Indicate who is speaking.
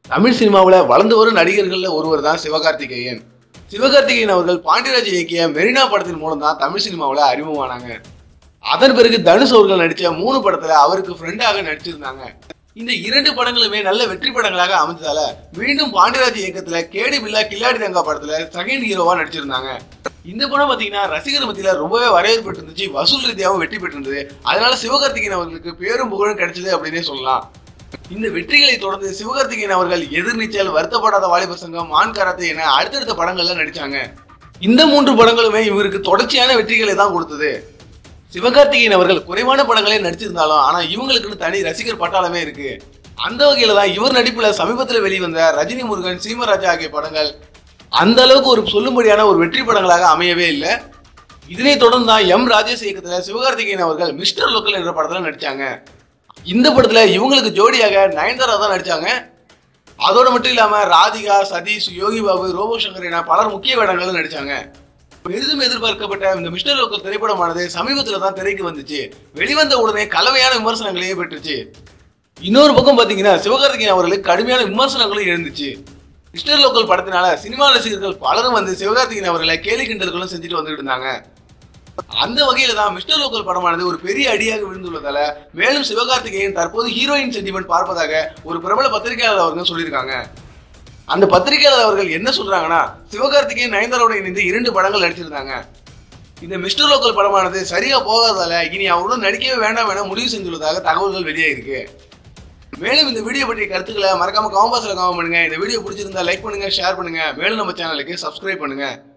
Speaker 1: தமிழ் சினிமாவில் வளர்ந்து வரும் நடிகர்கள்ல ஒருவர் தான் சிவகார்த்திகேயன் சிவகார்த்திகேயன் அவர்கள் பாண்டியராஜ் இயக்கிய மெரினா படத்தின் மூலம் தான் தமிழ் சினிமாவில் அறிமுகமானாங்க அதன் பிறகு தனுஷ் அவர்கள் நடிச்ச மூணு படத்துல அவருக்கு ஃப்ரெண்டாக நடிச்சிருந்தாங்க இந்த இரண்டு படங்களுமே நல்ல வெற்றி படங்களாக அமைஞ்சதால மீண்டும் பாண்டியராஜ் இயக்கத்துல கேடி பில்லா கில்லாடி தங்கா படத்துல செகண்ட் ஹீரோவா நடிச்சிருந்தாங்க இந்த படம் பாத்தீங்கன்னா ரசிகர் மத்தியில ரொம்பவே வரவேற்பு இருந்துச்சு வசூல் ரீதியாகவும் வெற்றி பெற்றிருந்தது அதனால சிவகார்த்திகேயன் அவர்களுக்கு பேரும் புகழும் கிடைச்சது அப்படின்னே சொல்லலாம் இந்த வெற்றிகளை தொடர்ந்து சிவகார்த்திகேயன் அவர்கள் எதிர்நீச்சல் வருத்தப்படாத வாலிபர் சங்கம் மான் கராத்தே என அடுத்தடுத்த படங்கள்ல நடிச்சாங்க இந்த மூன்று படங்களுமே இவருக்கு தொடர்ச்சியான வெற்றிகளை தான் கொடுத்தது சிவகார்த்திகேயன் அவர்கள் குறைவான படங்களே நடிச்சிருந்தாலும் ஆனா இவங்களுக்குன்னு தனி ரசிகர் பட்டாளமே இருக்கு அந்த வகையில தான் இவர் நடிப்புல சமீபத்தில் வெளிவந்த ரஜினி முருகன் சீமராஜா ஆகிய படங்கள் அந்த அளவுக்கு ஒரு சொல்லும்படியான ஒரு வெற்றி படங்களாக அமையவே இல்லை இதனை தொடர்ந்து தான் எம் ராஜேஷ் இயக்கத்துல சிவகார்த்திகேயன் அவர்கள் மிஸ்டர் லோக்கல் என்ற படத்துல நடிச்சாங்க இந்த படத்துல இவங்களுக்கு ஜோடியாக நயன்தாரா தான் நடிச்சாங்க அதோட மட்டும் இல்லாம ராதிகா சதீஷ் யோகி பாபு ரோபோ சங்கர் என பலர் முக்கிய வேடங்கள்ல நடிச்சாங்க பெரிதும் எதிர்பார்க்கப்பட்ட இந்த மிஸ்டர் லோக்கல் திரைப்படமானது சமீபத்துல தான் திரைக்கு வந்துச்சு வெளிவந்த உடனே கலவையான விமர்சனங்களையே பெற்றுச்சு இன்னொரு பக்கம் பாத்தீங்கன்னா சிவகார்த்திகேயன் அவர்களுக்கு கடுமையான விமர்சனங்களும் எழுந்துச்சு மிஸ்டர் லோக்கல் படத்தினால சினிமா ரசிகர்கள் பலரும் வந்து சிவகார்த்திகேயன் அவர்களை கேலி கிண்டல்களும் செஞ்சுட்டு வந்துட்டு இருந்தாங்க அந்த வகையில தான் மிஸ்டர் லோக்கல் படமானது ஒரு பெரிய அடியாக விழுந்துள்ளதால மேலும் சிவகார்த்திகேயன் தற்போது ஹீரோயின் சென்டிமெண்ட் பார்ப்பதாக ஒரு பிரபல பத்திரிகையாளர் அவர்கள் சொல்லியிருக்காங்க அந்த பத்திரிகையாளர் அவர்கள் என்ன சொல்றாங்கன்னா சிவகார்த்திகேயன் நயன்தாரோட இணைந்து இரண்டு படங்கள் நடிச்சிருந்தாங்க இந்த மிஸ்டர் லோக்கல் படமானது சரியா போகாததால இனி அவருடன் நடிக்கவே வேண்டாம் என முடிவு செஞ்சுள்ளதாக தகவல்கள் வெளியாயிருக்கு மேலும் இந்த வீடியோ பற்றிய கருத்துக்களை மறக்காம கமெண்ட் பாக்ஸ்ல கமெண்ட் பண்ணுங்க இந்த வீடியோ பிடிச்சிருந்தா லைக் பண்ணுங்க ஷேர் பண்ணுங்க மேலும் நம்ம சேனலுக்கு சப்ஸ்கிரைப் பண்ணுங்க